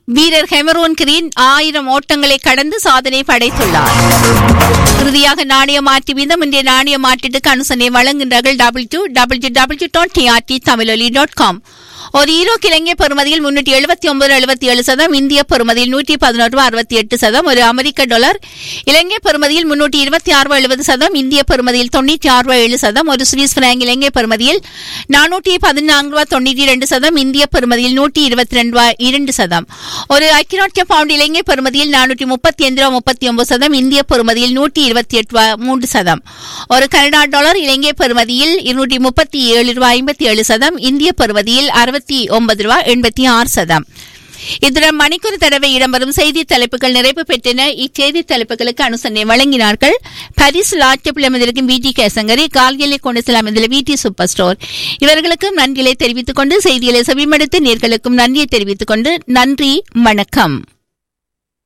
வீரர் ஹெமரோன் கிரீன் ஆயிரம் ஓட்டங்களை கடந்து சாதனை படைத்துள்ளார் இறுதியாக நாணய மாற்று வீதம் இன்றைய நாணய மாற்றீட்டுக்கு அனுசரணை வழங்குகின்றார்கள் W W W dot TRT Tamiloli dot com ஒரு ஈரோ இலங்கை பெறுமதியில் முன்னூற்றி எழுபத்தி ஒன்பது எழுபத்தி ஏழு சதம் இந்திய பெறுமதியில் நூற்றி பதினோரு அறுபத்தி எட்டு சதம் ஒரு அமெரிக்க டாலர் இலங்கை பெறுமதியில் முன்னூற்றி இருபத்தி ஆறு எழுபது சதம் இந்திய பெறுமதியில் தொண்ணூற்றி ஆறு ஏழு சதம் ஒரு சுவிஸ் பிராங்க் இலங்கை பெறுமதியில் நானூற்றி பதினான்கு ரூபாய் தொண்ணூற்றி இரண்டு சதம் இந்திய பெறுமதியில் நூற்றி இருபத்தி ரெண்டு ரூபாய் இரண்டு சதம் ஒரு ஐக்கிய பவுண்ட் இலங்கை பெறுமதியில் நானூற்றி முப்பத்தி ஐந்து ரூபாய் முப்பத்தி ஒன்பது சதம் இந்திய பெறுமதியில் நூற்றி இருபத்தி எட்டு ரூபாய் மூன்று சதம் ஒரு கனடா டாலர் இலங்கை பெறுமதியில் இருநூற்றி முப்பத்தி ஏழு ரூபாய் ஐம்பத்தி ஏழு சதம் இந்திய பெறுமதியில் அறுபத்தி ஒன்பது ரூபாய் எண்பத்தி ஆறு சதம் இத்துடன் மணிக்கூர் தடவை இடம்பெறும் செய்தி தலைப்புகள் நிறைவு பெற்றன இச்செய்தி தலைப்புகளுக்கு அனுசரணை வழங்கினார்கள் பரிஸ் லாட்சப்பில் அமைந்திருக்கும் வி டி கேசங்கரி கால்களை கொண்டு செல்ல அமைந்துள்ள வி டி சூப்பர் ஸ்டோர் இவர்களுக்கும் நன்றிகளை தெரிவித்துக் கொண்டு செய்திகளை செவிமடுத்து நேர்களுக்கும் நன்றியை தெரிவித்துக் கொண்டு நன்றி வணக்கம்